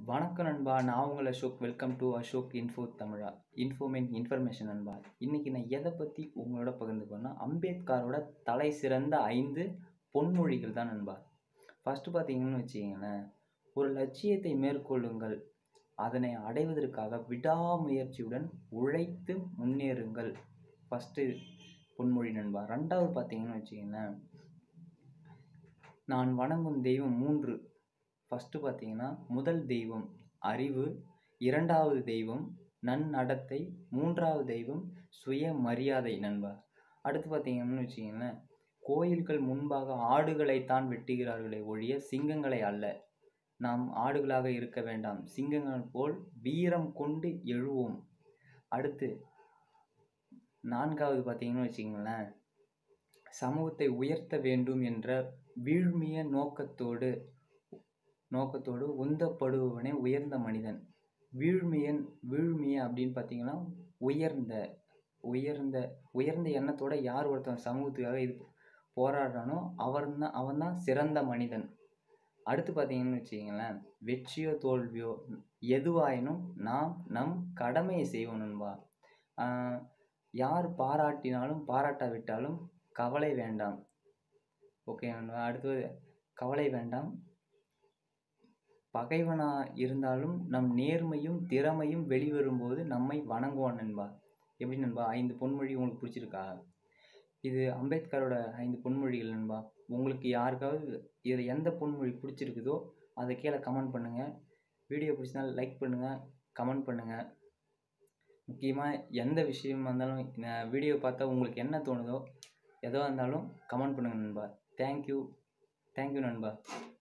வணக்கம் நண்பா நான் உங்கள் Ashok welcome to Ashok info தமிழா இன்ஃபோமென் இன்ஃபர்மேஷன் நண்பா இன்றைக்கி நான் எதை பற்றி உங்களோட பகிர்ந்து போனால் அம்பேத்கரோட தலை சிறந்த ஐந்து பொன்மொழிகள் தான் நண்பா ஃபஸ்ட்டு பார்த்தீங்கன்னு வச்சிங்களேன் ஒரு லட்சியத்தை மேற்கொள்ளுங்கள் அதனை அடைவதற்காக விடாமுயற்சியுடன் உழைத்து முன்னேறுங்கள் ஃபஸ்ட்டு பொன்மொழி நண்பா ரெண்டாவது பார்த்தீங்கன்னு வச்சிங்களேன் நான் வணங்கும் தெய்வம் மூன்று ஃபஸ்ட்டு பார்த்தீங்கன்னா முதல் தெய்வம் அறிவு இரண்டாவது தெய்வம் நன்னடத்தை மூன்றாவது தெய்வம் சுய மரியாதை நண்பா அடுத்து பார்த்தீங்கன்னு வச்சிங்களேன் கோயில்கள் முன்பாக ஆடுகளைத்தான் வெட்டுகிறார்களே ஒழிய சிங்கங்களை அல்ல நாம் ஆடுகளாக இருக்க வேண்டாம் சிங்கங்கள் போல் வீரம் கொண்டு எழுவோம் அடுத்து நான்காவது பார்த்தீங்கன்னு வச்சிங்களேன் சமூகத்தை உயர்த்த வேண்டும் என்ற வீழ்மிய நோக்கத்தோடு நோக்கத்தோடு உந்தப்படுபவனே உயர்ந்த மனிதன் வீழ்மையன் வீழ்மைய அப்படின்னு பார்த்தீங்கன்னா உயர்ந்த உயர்ந்த உயர்ந்த எண்ணத்தோட யார் ஒருத்தன் சமூகத்துக்காக இது போராடுறானோ அவர் தான் அவன் தான் சிறந்த மனிதன் அடுத்து பார்த்தீங்கன்னு வச்சிங்களேன் வெற்றியோ தோல்வியோ எதுவாயினும் நாம் நம் கடமையை செய்வோம் நண்பா யார் பாராட்டினாலும் பாராட்டாவிட்டாலும் கவலை வேண்டாம் ஓகே நண்பா அடுத்தது கவலை வேண்டாம் பகைவனாக இருந்தாலும் நம் நேர்மையும் திறமையும் வெளிவரும்போது நம்மை வணங்குவான் நண்பா எப்படி நண்பா ஐந்து பொன்மொழி உங்களுக்கு பிடிச்சிருக்கா இது அம்பேத்கரோட ஐந்து பொன்மொழிகள் நண்பா உங்களுக்கு யாருக்காவது இதில் எந்த பொன்மொழி பிடிச்சிருக்குதோ அதை கீழே கமெண்ட் பண்ணுங்கள் வீடியோ பிடிச்சிருந்தால் லைக் பண்ணுங்கள் கமெண்ட் பண்ணுங்கள் முக்கியமாக எந்த விஷயமா இருந்தாலும் வீடியோ பார்த்தா உங்களுக்கு என்ன தோணுதோ எதுவாக இருந்தாலும் கமெண்ட் பண்ணுங்கள் நண்பா தேங்க்யூ தேங்க்யூ நண்பா